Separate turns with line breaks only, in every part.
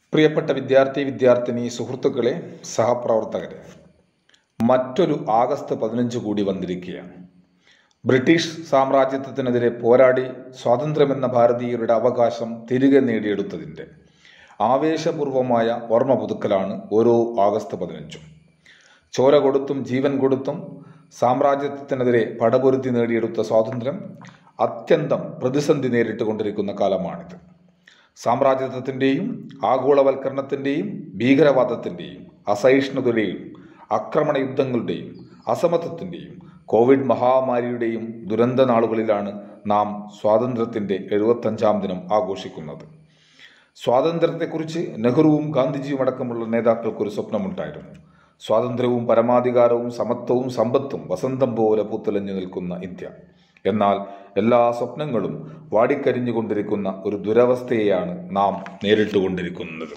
പ്രിയപ്പെട്ട വിദ്യാർത്ഥി വിദ്യാർത്ഥിനി സുഹൃത്തുക്കളെ സഹപ്രവർത്തകരെ മറ്റൊരു ആഗസ്റ്റ് പതിനഞ്ച് കൂടി വന്നിരിക്കുകയാണ് ബ്രിട്ടീഷ് സാമ്രാജ്യത്വത്തിനെതിരെ പോരാടി സ്വാതന്ത്ര്യമെന്ന ഭാരതീയരുടെ അവകാശം തിരികെ നേടിയെടുത്തതിൻ്റെ ആവേശപൂർവമായ ഓർമ്മ പുതുക്കലാണ് ഓരോ ആഗസ്റ്റ് പതിനഞ്ചും ചോര കൊടുത്തും ജീവൻ കൊടുത്തും സാമ്രാജ്യത്വത്തിനെതിരെ പടപൊരുത്തി നേടിയെടുത്ത സ്വാതന്ത്ര്യം അത്യന്തം പ്രതിസന്ധി നേരിട്ട് കൊണ്ടിരിക്കുന്ന കാലമാണിത് സാമ്രാജ്യത്വത്തിൻ്റെയും ആഗോളവൽക്കരണത്തിൻ്റെയും ഭീകരവാദത്തിൻ്റെയും അസഹിഷ്ണുതയുടെയും ആക്രമണ യുദ്ധങ്ങളുടെയും അസമത്വത്തിൻ്റെയും കോവിഡ് മഹാമാരിയുടെയും ദുരന്ത നാളുകളിലാണ് നാം സ്വാതന്ത്ര്യത്തിൻ്റെ എഴുപത്തഞ്ചാം ദിനം ആഘോഷിക്കുന്നത് സ്വാതന്ത്ര്യത്തെക്കുറിച്ച് നെഹ്റുവും ഗാന്ധിജിയും അടക്കമുള്ള നേതാക്കൾക്ക് ഒരു സ്വപ്നമുണ്ടായിരുന്നു സ്വാതന്ത്ര്യവും പരമാധികാരവും സമത്വവും സമ്പത്തും വസന്തം പോലെ പൂത്തുലഞ്ഞു നിൽക്കുന്ന ഇന്ത്യ എന്നാൽ എല്ലാ സ്വപ്നങ്ങളും വാടിക്കരിഞ്ഞുകൊണ്ടിരിക്കുന്ന ഒരു ദുരവസ്ഥയെയാണ് നാം നേരിട്ടുകൊണ്ടിരിക്കുന്നത്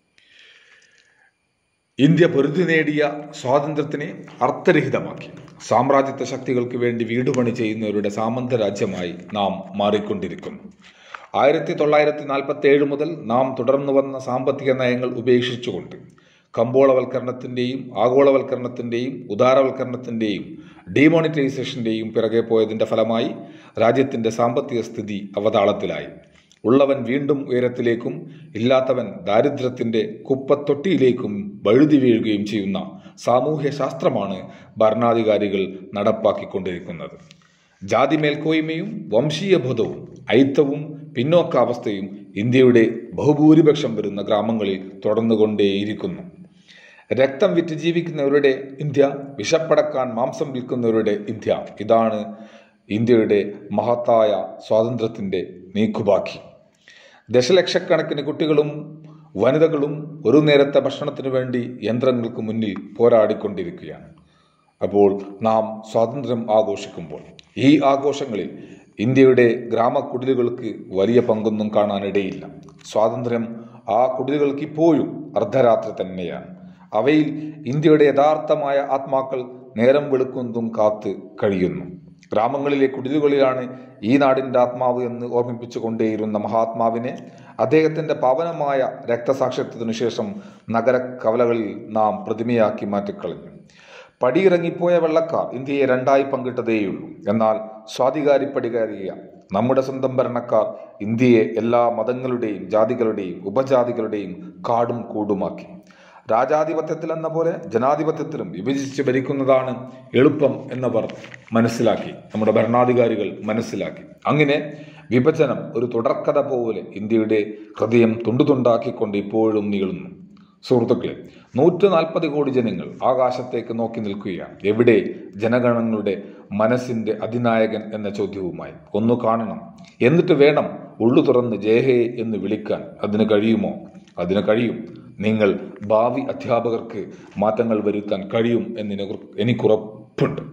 ഇന്ത്യ പൊരുതി നേടിയ സ്വാതന്ത്ര്യത്തിനെ അർത്ഥരഹിതമാക്കി സാമ്രാജ്യത്വ ശക്തികൾക്ക് വേണ്ടി വീടുപണി ചെയ്യുന്നവരുടെ സാമന്ത രാജ്യമായി നാം മാറിക്കൊണ്ടിരിക്കുന്നു ആയിരത്തി തൊള്ളായിരത്തി നാൽപ്പത്തി ഏഴ് മുതൽ നാം തുടർന്നു വന്ന സാമ്പത്തിക നയങ്ങൾ ഉപേക്ഷിച്ചുകൊണ്ട് കമ്പോളവൽക്കരണത്തിൻ്റെയും ആഗോളവൽക്കരണത്തിൻ്റെയും ഉദാരവൽക്കരണത്തിൻ്റെയും ഡിമോണിറ്റൈസേഷൻ്റെയും പിറകെ പോയതിൻ്റെ ഫലമായി രാജ്യത്തിൻ്റെ സാമ്പത്തിക സ്ഥിതി അവതാളത്തിലായി ഉള്ളവൻ വീണ്ടും ഉയരത്തിലേക്കും ഇല്ലാത്തവൻ ദാരിദ്ര്യത്തിൻ്റെ കുപ്പത്തൊട്ടിയിലേക്കും വഴുതി വീഴുകയും ചെയ്യുന്ന സാമൂഹ്യ ശാസ്ത്രമാണ് ഭരണാധികാരികൾ നടപ്പാക്കിക്കൊണ്ടിരിക്കുന്നത് ജാതി മേൽക്കോയ്മയും വംശീയബോധവും ഐത്തവും പിന്നോക്കാവസ്ഥയും ഇന്ത്യയുടെ ബഹുഭൂരിപക്ഷം വരുന്ന ഗ്രാമങ്ങളിൽ തുടർന്നുകൊണ്ടേയിരിക്കുന്നു രക്തം വിറ്റ് ജീവിക്കുന്നവരുടെ ഇന്ത്യ വിഷപ്പടക്കാൻ മാംസം വിൽക്കുന്നവരുടെ ഇന്ത്യ ഇതാണ് ഇന്ത്യയുടെ മഹത്തായ സ്വാതന്ത്ര്യത്തിൻ്റെ നീക്കുബാക്കി ദശലക്ഷക്കണക്കിന് കുട്ടികളും വനിതകളും ഒരു നേരത്തെ ഭക്ഷണത്തിനു വേണ്ടി യന്ത്രങ്ങൾക്ക് മുന്നിൽ പോരാടിക്കൊണ്ടിരിക്കുകയാണ് അപ്പോൾ നാം സ്വാതന്ത്ര്യം ആഘോഷിക്കുമ്പോൾ ഈ ആഘോഷങ്ങളിൽ ഇന്ത്യയുടെ ഗ്രാമക്കുടിലുകൾക്ക് വലിയ പങ്കൊന്നും കാണാനിടയില്ല സ്വാതന്ത്ര്യം ആ കുടിലുകൾക്ക് ഇപ്പോഴും അർദ്ധരാത്രി തന്നെയാണ് അവയിൽ ഇന്ത്യയുടെ യഥാർത്ഥമായ ആത്മാക്കൾ നേരം വെളുക്കുന്നതും കാത്ത് കഴിയുന്നു ഗ്രാമങ്ങളിലെ കുടിലുകളിലാണ് ഈ നാടിൻ്റെ ആത്മാവ് എന്ന് ഓർമ്മിപ്പിച്ചു കൊണ്ടേയിരുന്ന മഹാത്മാവിനെ അദ്ദേഹത്തിൻ്റെ പാവനമായ രക്തസാക്ഷിത്വത്തിനു ശേഷം നഗര കവലകളിൽ നാം പ്രതിമയാക്കി മാറ്റിക്കളഞ്ഞു പടിയിറങ്ങിപ്പോയ വെള്ളക്കാർ ഇന്ത്യയെ രണ്ടായി പങ്കിട്ടതേയുള്ളൂ എന്നാൽ സ്വാധികാരിപ്പടികാരിയ നമ്മുടെ സ്വന്തം ഭരണക്കാർ ഇന്ത്യയെ എല്ലാ മതങ്ങളുടെയും ജാതികളുടെയും ഉപജാതികളുടെയും കാടും കൂടുമാക്കി രാജാധിപത്യത്തിൽ എന്ന പോലെ ജനാധിപത്യത്തിലും വിഭജിച്ച് ഭരിക്കുന്നതാണ് എളുപ്പം എന്നവർ മനസ്സിലാക്കി നമ്മുടെ ഭരണാധികാരികൾ മനസ്സിലാക്കി അങ്ങനെ വിഭജനം ഒരു തുടർക്കഥ പോലെ ഇന്ത്യയുടെ ഹൃദയം തുണ്ടുതുണ്ടാക്കിക്കൊണ്ട് ഇപ്പോഴും നീളുന്നു സുഹൃത്തുക്കളെ നൂറ്റി നാൽപ്പത് കോടി ജനങ്ങൾ ആകാശത്തേക്ക് നോക്കി നിൽക്കുകയാണ് എവിടെ ജനഗണങ്ങളുടെ മനസ്സിന്റെ അധിനായകൻ എന്ന ചോദ്യവുമായി ഒന്ന് കാണണം എന്നിട്ട് വേണം ഉള്ളു തുറന്ന് ജയഹേ എന്ന് വിളിക്കാൻ അതിന് കഴിയുമോ അതിന് കഴിയും നിങ്ങൾ ഭാവി അധ്യാപകർക്ക് മാറ്റങ്ങൾ വരുത്താൻ കഴിയും എന്ന് എനിക്കുറപ്പുണ്ട്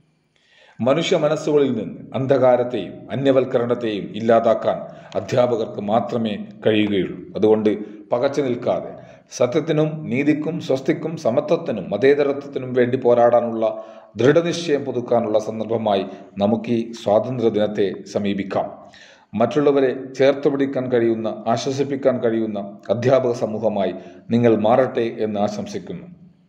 മനുഷ്യ മനസ്സുകളിൽ നിന്ന് അന്ധകാരത്തെയും അന്യവൽക്കരണത്തെയും ഇല്ലാതാക്കാൻ അധ്യാപകർക്ക് മാത്രമേ കഴിയുകയുള്ളൂ അതുകൊണ്ട് പകച്ചു നിൽക്കാതെ സത്യത്തിനും നീതിക്കും സ്വസ്തിക്കും സമത്വത്തിനും മതേതരത്വത്തിനും വേണ്ടി പോരാടാനുള്ള ദൃഢനിശ്ചയം പുതുക്കാനുള്ള സന്ദർഭമായി നമുക്ക് ഈ സ്വാതന്ത്ര്യ ദിനത്തെ സമീപിക്കാം മറ്റുള്ളവരെ ചേർത്ത് പിടിക്കാൻ കഴിയുന്ന ആശ്വസിപ്പിക്കാൻ കഴിയുന്ന അധ്യാപക സമൂഹമായി നിങ്ങൾ മാറട്ടെ എന്ന് ആശംസിക്കുന്നു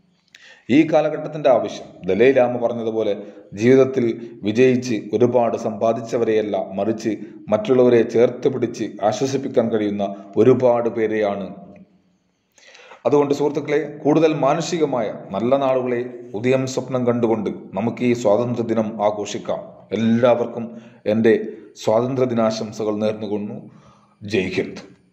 ഈ കാലഘട്ടത്തിന്റെ ആവശ്യം ദലൈ ലാമ പറഞ്ഞതുപോലെ ജീവിതത്തിൽ വിജയിച്ച് ഒരുപാട് സമ്പാദിച്ചവരെയല്ല മറിച്ച് മറ്റുള്ളവരെ ചേർത്ത് പിടിച്ച് ആശ്വസിപ്പിക്കാൻ കഴിയുന്ന ഒരുപാട് പേരെയാണ് അതുകൊണ്ട് സുഹൃത്തുക്കളെ കൂടുതൽ മാനുഷികമായ നല്ല നാളുകളെ ഉദയം സ്വപ്നം കണ്ടുകൊണ്ട് നമുക്ക് ഈ സ്വാതന്ത്ര്യ ദിനം ആഘോഷിക്കാം എല്ലാവർക്കും എൻ്റെ സ്വാതന്ത്ര്യ ദിനാശംസകൾ നേർന്നുകൊണ്ടു ജയ് ഹിന്ദ്